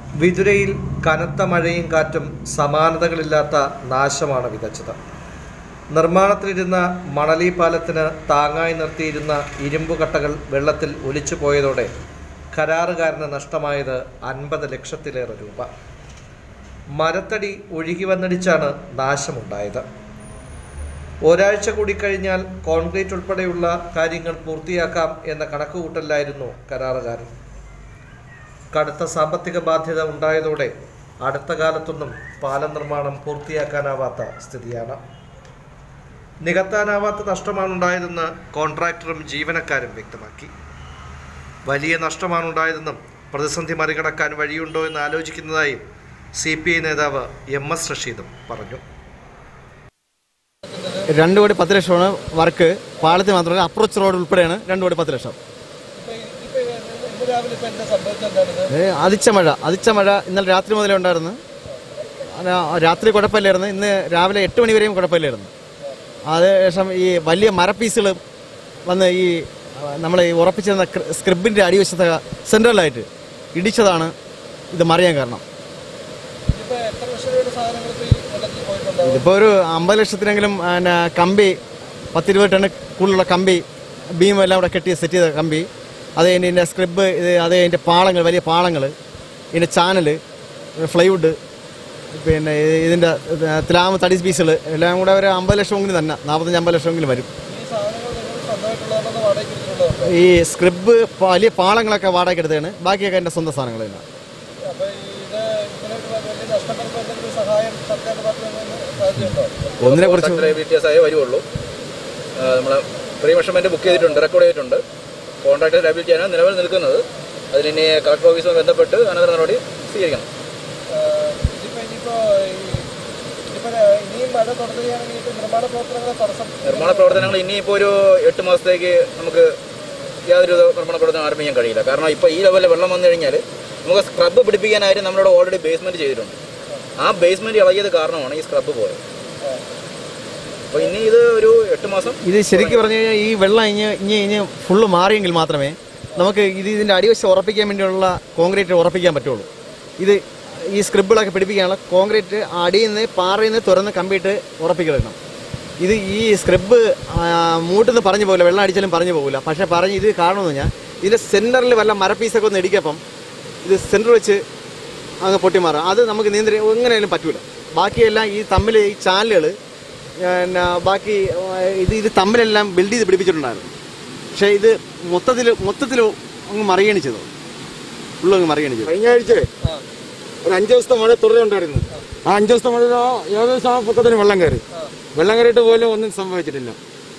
വിതുരയിൽ കനത്ത മഴയും കാറ്റും സമാനതകളില്ലാത്ത നാശമാണ് വിതച്ചത് നിർമ്മാണത്തിലിരുന്ന മണലി പാലത്തിന് താങ്ങായി നിർത്തിയിരുന്ന ഇരുമ്പ് കട്ടകൾ വെള്ളത്തിൽ ഒലിച്ചു പോയതോടെ കരാറുകാരന് നഷ്ടമായത് അൻപത് ലക്ഷത്തിലേറെ രൂപ മരത്തടി ഒഴുകി വന്നിടിച്ചാണ് നാശമുണ്ടായത് ഒരാഴ്ച കൂടി കഴിഞ്ഞാൽ കോൺക്രീറ്റ് ഉൾപ്പെടെയുള്ള കാര്യങ്ങൾ പൂർത്തിയാക്കാം എന്ന കണക്കുകൂട്ടലിലായിരുന്നു കരാറുകാരൻ കടുത്ത സാമ്പത്തിക ബാധ്യത ഉണ്ടായതോടെ അടുത്ത കാലത്തൊന്നും പാലം നിർമ്മാണം പൂർത്തിയാക്കാനാവാത്ത സ്ഥിതിയാണ് നികത്താനാവാത്ത നഷ്ടമാണ് ഉണ്ടായതെന്ന് കോൺട്രാക്ടറും ജീവനക്കാരും വ്യക്തമാക്കി വലിയ നഷ്ടമാണ് ഉണ്ടായതെന്നും പ്രതിസന്ധി മറികടക്കാൻ വഴിയുണ്ടോ എന്ന് ആലോചിക്കുന്നതായും സി പി ഐ നേതാവ് എം എസ് റഷീദും പറഞ്ഞു രണ്ട് കോടി പത്ത് ലക്ഷമാണ് വർക്ക് പാളത്തിൽ മാത്രമല്ല അപ്രോച്ച് റോഡ് ഉൾപ്പെടെയാണ് രണ്ട് കോടി പത്ത് ലക്ഷം ഏ, അതിച്ച മഴ അതിച്ച മഴ ഇന്നലെ രാത്രി മുതലേ ഉണ്ടായിരുന്നു അത് രാത്രി കുഴപ്പമില്ലായിരുന്നു ഇന്ന് രാവിലെ എട്ട് മണി വരെയും കുഴപ്പമില്ലായിരുന്നു അതിനുശേഷം ഈ വലിയ മരപ്പീസുകൾ വന്ന് ഈ നമ്മൾ ഈ ഉറപ്പിച്ചിരുന്ന സ്ക്രിബിൻ്റെ അടിവശത്തെ സെൻട്രലായിട്ട് ഇടിച്ചതാണ് ഇത് മറിയാൻ കാരണം ഇതിപ്പോൾ ഒരു അമ്പത് ലക്ഷത്തിനെങ്കിലും പിന്നെ കമ്പി പത്തിരുപത് ടൺ കൂടുതലുള്ള കമ്പി ബീം എല്ലാം കൂടെ കെട്ടി സെറ്റ് ചെയ്ത കമ്പി അത് കഴിഞ്ഞ് ഇതിൻ്റെ സ്ക്രിബ് ഇത് അത് അതിൻ്റെ പാളങ്ങൾ വലിയ പാളങ്ങൾ ഇതിൻ്റെ ചാനൽ ഫ്ലൈവുഡ് പിന്നെ ഇത് ഇതിൻ്റെ ത്ലാമ് തടി പീസുകൾ എല്ലാം കൂടെ ഒരു അമ്പത് ലക്ഷമെങ്കിലും തന്നെ നാൽപ്പത്തഞ്ച് അമ്പത് ലക്ഷമെങ്കിലും വരും ഈ സ്ക്രിബ് വലിയ പാളങ്ങളൊക്കെ വാടകയ്ക്ക് എടുത്തതാണ് ബാക്കിയൊക്കെ എൻ്റെ സ്വന്തം സാധനങ്ങൾ തന്നെ ഒന്നിനെ കുറിച്ച് ലൈബിലിറ്റീസ് ആയേ വരുള്ളൂ നമ്മൾ പ്രീ മെഷർമെന്റ് ബുക്ക് ചെയ്തിട്ടുണ്ട് റെക്കോർഡ് ചെയ്തിട്ടുണ്ട് കോൺട്രാക്ട് ലൈബിലിറ്റിയാണ് നിലവിൽ നിൽക്കുന്നത് അതിനി കളക്ടർ ഓഫീസുമായി ബന്ധപ്പെട്ട് അനന്തര നടപടി സ്വീകരിക്കണം നിർമ്മാണ പ്രവർത്തനങ്ങൾ ഇനിയിപ്പോൾ ഒരു എട്ട് മാസത്തേക്ക് നമുക്ക് യാതൊരു വിധ നിർമ്മാണ പ്രവർത്തനം ആരംഭിക്കാൻ കഴിയില്ല കാരണം ഇപ്പോൾ ഈ ലെവലിൽ വെള്ളം വന്നു കഴിഞ്ഞാൽ നമുക്ക് സ്ക്രബ് പിടിപ്പിക്കാനായിട്ട് നമ്മളിവിടെ ഓൾറെഡി ബേസ്മെന്റ് ചെയ്തിട്ടുണ്ട് ആ ബേസ്മെന്റ് ഇളകിയത് കാരണമാണ് ഈ സ്ക്രബ് പോയത് അപ്പോൾ ഇനി ഇത് ഒരു എട്ട് മാസം ഇത് ശരിക്കും പറഞ്ഞു കഴിഞ്ഞാൽ ഈ വെള്ളം ഇഞ്ഞ് ഇഞ്ഞ് ഇഞ്ഞ് ഫുള്ള് മാറിയെങ്കിൽ മാത്രമേ നമുക്ക് ഇത് ഇതിൻ്റെ അടിവശം ഉറപ്പിക്കാൻ വേണ്ടിയുള്ള കോൺക്രീറ്റ് ഉറപ്പിക്കാൻ പറ്റുള്ളൂ ഇത് ഈ സ്ക്രിബിളൊക്കെ പിടിപ്പിക്കാനുള്ള കോൺക്രീറ്റ് അടിയിൽ നിന്ന് പാറയിൽ നിന്ന് തുറന്ന് കമ്പിയിട്ട് ഉറപ്പിക്കണം ഇത് ഈ സ്ക്രിബ് മൂട്ടിന്ന് പറഞ്ഞു പോകില്ല വെള്ളം അടിച്ചാലും പറഞ്ഞു പോകില്ല പക്ഷേ പറഞ്ഞ് ഇത് കാണുമെന്ന് പറഞ്ഞാൽ ഇതിൻ്റെ സെൻറ്ററിൽ വല്ല മരപ്പീസൊക്കെ ഒന്ന് ഇടിക്കപ്പം ഇത് സെൻറ്റർ വെച്ച് അങ്ങ് പൊട്ടിമാറും അത് നമുക്ക് നിയന്ത്രി എങ്ങനെയാലും പറ്റൂല ബാക്കിയെല്ലാം ഈ തമ്മിൽ ഈ ചാനലുകൾ പിന്നെ ബാക്കി ആ, ഇത് ഇത് തമ്മിലെല്ലാം ബിൽഡ് ചെയ്ത് പിടിപ്പിച്ചിട്ടുണ്ടായിരുന്നു പക്ഷേ ഇത് മൊത്തത്തിൽ മൊത്തത്തിൽ അങ്ങ് മറിയാണ് ചെയ്തത് ഫുള്ള് അങ്ങ് മറിയാണ് ചെയ്തത് കഴിഞ്ഞ ആഴ്ച ഒരു അഞ്ച് ദിവസത്തെ മഴ തുടരുണ്ടായിരുന്നു ആ അഞ്ച് ദിവസത്തെ മഴ ഏകദേശം ആ പൊക്കത്തിന് വെള്ളം കയറി വെള്ളം കയറിയിട്ട് പോലും ഒന്നും സംഭവിച്ചിട്ടില്ല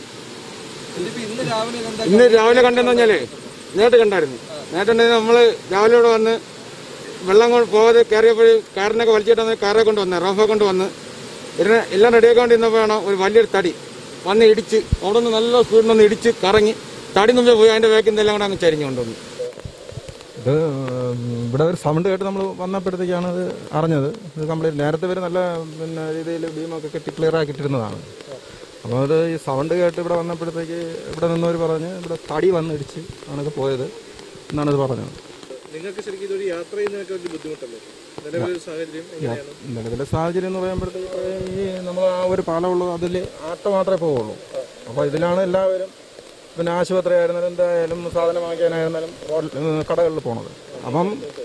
ഇന്ന് രാവിലെ കണ്ടെന്ന് പറഞ്ഞാലേ നേരിട്ട് കണ്ടായിരുന്നു നേരിട്ട് കണ്ടത് നമ്മള് രാവിലെ ഇവിടെ വന്ന് വെള്ളം കൊണ്ട് പോകാതെ കയറിയപ്പോൾ കാറിനൊക്കെ വലിച്ചിട്ട് വന്ന് കാറെ കൊണ്ട് വന്ന് റോഫെ കൊണ്ട് വന്ന് ഇതിനെ എല്ലാം റെഡിയാക്കൊണ്ടിരുന്നപ്പോഴാണ് ഒരു വലിയൊരു തടി വന്ന് ഇടിച്ച് അവിടെ നിന്ന് നല്ല സ്പീഡിൽ ഒന്ന് ഇടിച്ച് കറങ്ങി തടി മുമ്പേ പോയി അതിന്റെ വേക്കിൽ നിന്നെല്ലാം കൂടെ അങ്ങ് ചരിഞ്ഞു കൊണ്ടുവന്നു ഇത് ഇവിടെ ഒരു സൗണ്ട് കേട്ട് നമ്മൾ വന്നപ്പോഴത്തേക്കാണ് ഇത് അറിഞ്ഞത് ഇത് കംപ്ലീറ്റ് നേരത്തെ വരെ നല്ല പിന്നെ രീതിയിൽ ബീമൊക്കെ കെട്ടി ക്ലിയർ ആക്കിയിട്ടിരുന്നതാണ് അപ്പോൾ അത് ഈ സൗണ്ട് കേട്ട് ഇവിടെ വന്നപ്പോഴത്തേക്ക് ഇവിടെ നിന്നവർ പറഞ്ഞ് ഇവിടെ തടി വന്ന് ഇടിച്ച് ആണൊക്കെ പോയത് എന്നാണ് ഇത് പറഞ്ഞത് നിങ്ങൾക്ക് ശരിക്കും ഇതൊരു യാത്ര ചെയ്യുന്നതിനൊക്കെ വലിയ ബുദ്ധിമുട്ടല്ലേ നിലവിലൊരു സാഹചര്യം എങ്ങനെയാണ് നിലവിലെ സാഹചര്യം എന്ന് പറയുമ്പോഴത്തേക്ക് ഈ നമ്മൾ ആ ഒരു പാലമുള്ളൂ അതിൽ ആട്ട മാത്രമേ പോവുള്ളൂ അപ്പോൾ ഇതിലാണ് എല്ലാവരും പിന്നെ ആശുപത്രി ആയിരുന്നാലും എന്തായാലും സാധനം വാങ്ങിക്കാനായിരുന്നാലും റോഡിൽ കടകളിൽ പോണത് അപ്പം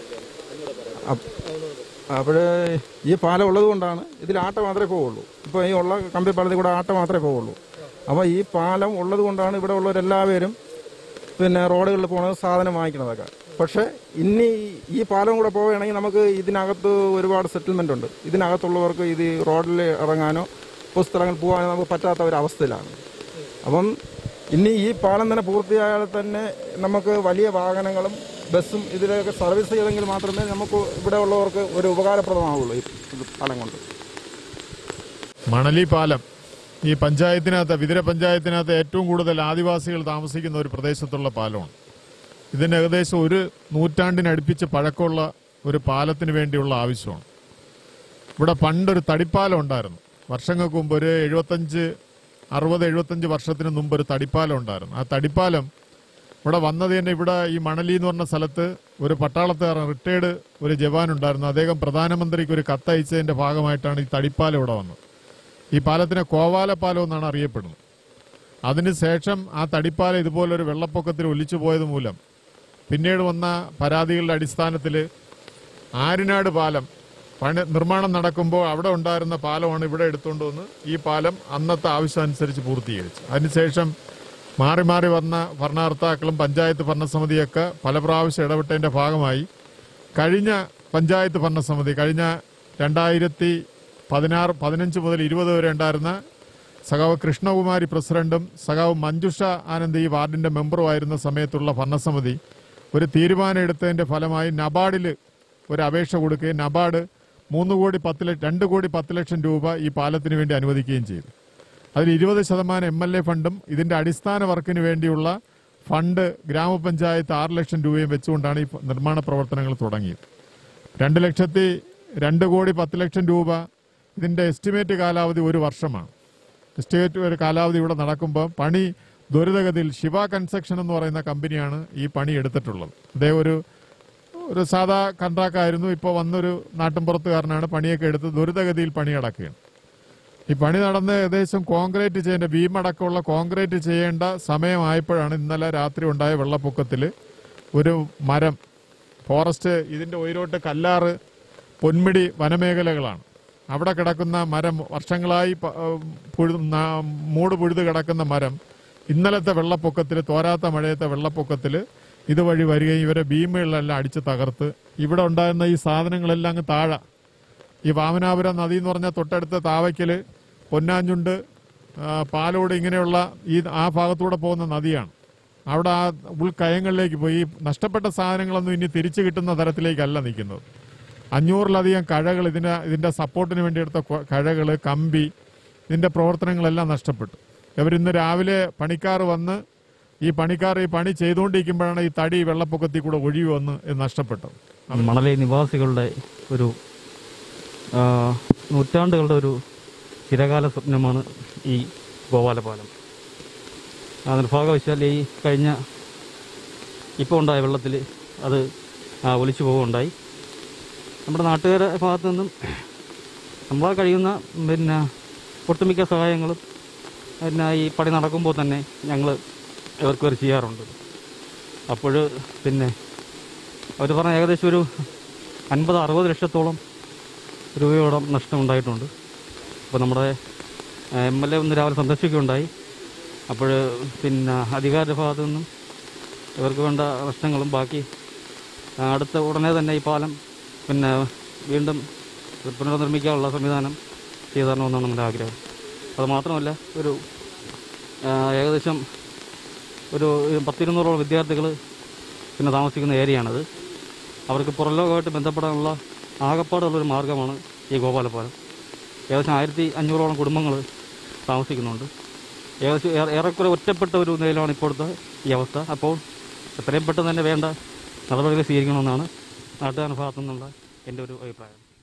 അപ്പോൾ ഈ പാലം ഉള്ളത് കൊണ്ടാണ് ഇതിൽ ആട്ട മാത്രമേ പോവുള്ളൂ ഇപ്പോൾ ഈ ഉള്ള കമ്പി പാലത്തിൽ കൂടെ ആട്ട മാത്രമേ പോവുള്ളൂ അപ്പോൾ ഈ പാലം ഉള്ളത് കൊണ്ടാണ് ഇവിടെ ഉള്ളവരെല്ലാവരും പിന്നെ റോഡുകളിൽ പോണത് സാധനം വാങ്ങിക്കണതൊക്കെ പക്ഷേ ഇനി ഈ പാലം കൂടെ പോവുകയാണെങ്കിൽ നമുക്ക് ഇതിനകത്ത് ഒരുപാട് സെറ്റിൽമെന്റ് ഉണ്ട് ഇതിനകത്തുള്ളവർക്ക് ഇത് റോഡിൽ ഇറങ്ങാനോ പുസ്തകങ്ങൾ പോകാനോ നമുക്ക് പറ്റാത്ത ഒരു അവസ്ഥയിലാണ് അപ്പം ഇനി ഈ പാലം തന്നെ പൂർത്തിയായാൽ തന്നെ നമുക്ക് വലിയ വാഹനങ്ങളും ബസ്സും ഇതിലൊക്കെ സർവീസ് ചെയ്തെങ്കിൽ മാത്രമേ നമുക്ക് ഇവിടെ ഉള്ളവർക്ക് ഒരു ഉപകാരപ്രദമാവുള്ളൂ ഈ ഇത് പാലം കൊണ്ട് മണലി പാലം ഈ പഞ്ചായത്തിനകത്ത് വിതുര പഞ്ചായത്തിനകത്ത് ഏറ്റവും കൂടുതൽ ആദിവാസികൾ താമസിക്കുന്ന ഒരു പ്രദേശത്തുള്ള പാലമാണ് ഇതിന് ഏകദേശം ഒരു നൂറ്റാണ്ടിനടുപ്പിച്ച് പഴക്കമുള്ള ഒരു പാലത്തിന് വേണ്ടിയുള്ള ആവശ്യമാണ് ഇവിടെ പണ്ടൊരു തടിപ്പാലം ഉണ്ടായിരുന്നു വർഷങ്ങൾക്ക് മുമ്പ് ഒരു എഴുപത്തഞ്ച് അറുപത് എഴുപത്തഞ്ച് വർഷത്തിന് മുമ്പ് ഒരു തടിപ്പാലം ഉണ്ടായിരുന്നു ആ തടിപ്പാലം ഇവിടെ വന്നത് തന്നെ ഇവിടെ ഈ മണലി എന്ന് പറഞ്ഞ സ്ഥലത്ത് ഒരു പട്ടാളത്തുകാരൻ റിട്ടയർഡ് ഒരു ജവാൻ ഉണ്ടായിരുന്നു അദ്ദേഹം പ്രധാനമന്ത്രിക്ക് ഒരു കത്തയച്ചതിന്റെ ഭാഗമായിട്ടാണ് ഈ തടിപ്പാലം ഇവിടെ വന്നത് ഈ പാലത്തിനെ കോവാലപ്പാലം എന്നാണ് അറിയപ്പെടുന്നത് അതിനുശേഷം ആ തടിപ്പാലം ഇതുപോലൊരു വെള്ളപ്പൊക്കത്തിൽ ഒലിച്ചു പോയത് മൂലം പിന്നീട് വന്ന പരാതികളുടെ അടിസ്ഥാനത്തിൽ ആര്യനാട് പാലം പണി നിർമ്മാണം നടക്കുമ്പോൾ അവിടെ ഉണ്ടായിരുന്ന പാലമാണ് ഇവിടെ എടുത്തുകൊണ്ട് വന്ന് ഈ പാലം അന്നത്തെ ആവശ്യം അനുസരിച്ച് പൂർത്തീകരിച്ചു അതിനുശേഷം മാറി മാറി വന്ന ഭരണകർത്താക്കളും പഞ്ചായത്ത് ഭരണസമിതിയൊക്കെ പല പ്രാവശ്യം ഇടപെട്ടതിന്റെ ഭാഗമായി കഴിഞ്ഞ പഞ്ചായത്ത് ഭരണസമിതി കഴിഞ്ഞ രണ്ടായിരത്തി പതിനാറ് പതിനഞ്ച് മുതൽ ഇരുപത് വരെ ഉണ്ടായിരുന്ന സഖാവ് കൃഷ്ണകുമാരി പ്രസിഡന്റും സഖാവ് മഞ്ജുഷ ആനന്ദ് ഈ വാർഡിന്റെ മെമ്പറുമായിരുന്ന സമയത്തുള്ള ഭരണസമിതി ഒരു തീരുമാനം എടുത്തതിന്റെ ഫലമായി നബാർഡിൽ ഒരു അപേക്ഷ കൊടുക്കുകയും നബാർഡ് മൂന്ന് കോടി പത്ത് ലക്ഷം രണ്ട് കോടി പത്ത് ലക്ഷം രൂപ ഈ പാലത്തിന് വേണ്ടി അനുവദിക്കുകയും ചെയ്തു അതിൽ ഇരുപത് ശതമാനം എം എൽ എ ഫണ്ടും ഇതിന്റെ അടിസ്ഥാന വർക്കിന് വേണ്ടിയുള്ള ഫണ്ട് ഗ്രാമപഞ്ചായത്ത് ആറ് ലക്ഷം രൂപയും വെച്ചുകൊണ്ടാണ് ഈ നിർമ്മാണ പ്രവർത്തനങ്ങൾ തുടങ്ങിയത് രണ്ട് ലക്ഷത്തി രണ്ട് കോടി പത്ത് ലക്ഷം രൂപ ഇതിന്റെ എസ്റ്റിമേറ്റ് കാലാവധി ഒരു വർഷമാണ് എസ്റ്റിമേറ്റ് ഒരു കാലാവധി ഇവിടെ നടക്കുമ്പോൾ പണി ത്വരിതഗതിയിൽ ശിവ കൺസ്ട്രക്ഷൻ എന്ന് പറയുന്ന കമ്പനിയാണ് ഈ പണി എടുത്തിട്ടുള്ളത് അദ്ദേഹം ഒരു ഒരു സാധാ കൺട്രാക്ടായിരുന്നു ഇപ്പോൾ വന്നൊരു നാട്ടിൻപുറത്തുകാരനാണ് പണിയൊക്കെ എടുത്ത് ത്വരിതഗതിയിൽ പണി അടക്കുകയാണ് ഈ പണി നടന്ന് ഏകദേശം കോൺക്രീറ്റ് ചെയ്യേണ്ട ബീം അടക്കമുള്ള കോൺക്രീറ്റ് ചെയ്യേണ്ട സമയമായപ്പോഴാണ് ഇന്നലെ രാത്രി ഉണ്ടായ വെള്ളപ്പൊക്കത്തിൽ ഒരു മരം ഫോറസ്റ്റ് ഇതിന്റെ ഉയരോട്ട് കല്ലാറ് പൊന്മിടി വനമേഖലകളാണ് അവിടെ കിടക്കുന്ന മരം വർഷങ്ങളായി പ- ഏഹ് പുഴു- നാ- മൂട് പുഴുത് കിടക്കുന്ന മരം ഇന്നലത്തെ വെള്ളപ്പൊക്കത്തിൽ തോരാത്ത മഴയത്തെ വെള്ളപ്പൊക്കത്തിൽ ഇതുവഴി വരികയും ഇവരെ ഭീമകളിലെല്ലാം അടിച്ച് തകർത്ത് ഇവിടെ ഉണ്ടായിരുന്ന ഈ സാധനങ്ങളെല്ലാം അങ്ങ് താഴെ ഈ വാമനാപുരം നദി എന്ന് പറഞ്ഞാൽ തൊട്ടടുത്ത താവയ്ക്കല് പൊന്നാഞ്ചുണ്ട് ആ, പാലോട് ഇങ്ങനെയുള്ള ഈ ആ ഭാഗത്തൂടെ പോകുന്ന നദിയാണ് അവിടെ ആ ഉൾക്കയങ്ങളിലേക്ക് പോയി ഈ നഷ്ടപ്പെട്ട സാധനങ്ങളൊന്നും ഇനി തിരിച്ചു കിട്ടുന്ന തരത്തിലേക്കല്ല നിൽക്കുന്നത് അഞ്ഞൂറിലധികം കഴകൾ ഇതിന്റെ ഇതിന്റെ സപ്പോർട്ടിന് വേണ്ടി എടുത്ത കൊ- കഴകള് കമ്പി ഇതിന്റെ പ്രവർത്തനങ്ങളെല്ലാം നഷ്ടപ്പെട്ടു ഇവരിന്ന് രാവിലെ പണിക്കാർ വന്ന് ഈ പണിക്കാർ ഈ പണി ചെയ്തുകൊണ്ടിരിക്കുമ്പോഴാണ് ഈ തടി വെള്ളപ്പൊക്കത്തിൽ കൂടെ ഒഴിവ് വന്ന് ഇത് നഷ്ടപ്പെട്ടത് മണലി നിവാസികളുടെ ഒരു ആ, നൂറ്റാണ്ടുകളുടെ ഒരു ചിരകാല സ്വപ്നമാണ് ഈ ഗോപാലപാലം ആ നിർഭാഗ്യവശാൽ ഈ കഴിഞ്ഞ ഇപ്പോൾ ഉണ്ടായ വെള്ളത്തിൽ അത് ആ, ഒലിച്ചു പോവുകയുണ്ടായി നമ്മുടെ നാട്ടുകാരുടെ ഭാഗത്തു നിന്നും നമ്മളാൽ കഴിയുന്ന പിന്നെ ഒട്ടുമിക്ക സഹായങ്ങളും പിന്നെ ഈ പണി നടക്കുമ്പോൾ തന്നെ ഞങ്ങൾ ഇവർക്ക് ഒരു ചെയ്യാറുണ്ട് അപ്പോൾ പിന്നെ അവർ പറഞ്ഞ ഏകദേശം ഒരു അൻപത് അറുപത് ലക്ഷത്തോളം രൂപയോളം നഷ്ടമുണ്ടായിട്ടുണ്ട് അപ്പോൾ നമ്മുടെ എം എൽ എ ഒന്ന് രാവിലെ സന്ദർശിക്കുകയുണ്ടായി അപ്പോൾ പിന്നെ അധികാരിയുടെ ഭാഗത്തു നിന്നും ഇവർക്ക് വേണ്ട നഷ്ടങ്ങളും ബാക്കി ആ, അടുത്ത ഉടനെ തന്നെ ഈ പാലം പിന്നെ വീണ്ടും പുനർനിർമ്മിക്കാനുള്ള സംവിധാനം ചെയ്തു തരണമെന്നാണ് നമ്മുടെ ആഗ്രഹം അത് മാത്രമല്ല ഒരു ആ, ഏകദേശം ഒരു പത്തിരുന്നൂറോളം വിദ്യാർത്ഥികൾ പിന്നെ താമസിക്കുന്ന ഏരിയയാണത് അവർക്ക് പുറംലോകമായിട്ട് ബന്ധപ്പെടാനുള്ള ആകപ്പാടുള്ളൊരു മാർഗ്ഗമാണ് ഈ ഗോപാലപാലം ഏകദേശം ആയിരത്തി അഞ്ഞൂറോളം കുടുംബങ്ങൾ താമസിക്കുന്നുണ്ട് ഏകദേശം ഏറെ- ഏറെക്കുറെ ഒറ്റപ്പെട്ട ഒരു നിലയിലാണ് ഇപ്പോഴത്തെ ഈ അവസ്ഥ അപ്പോൾ എത്രയും പെട്ടെന്ന് തന്നെ വേണ്ട നടപടികൾ സ്വീകരിക്കണമെന്നാണ് നാട്ടുകാരുടെ ഭാഗത്തു നിന്നുള്ള എൻ്റെ ഒരു അഭിപ്രായം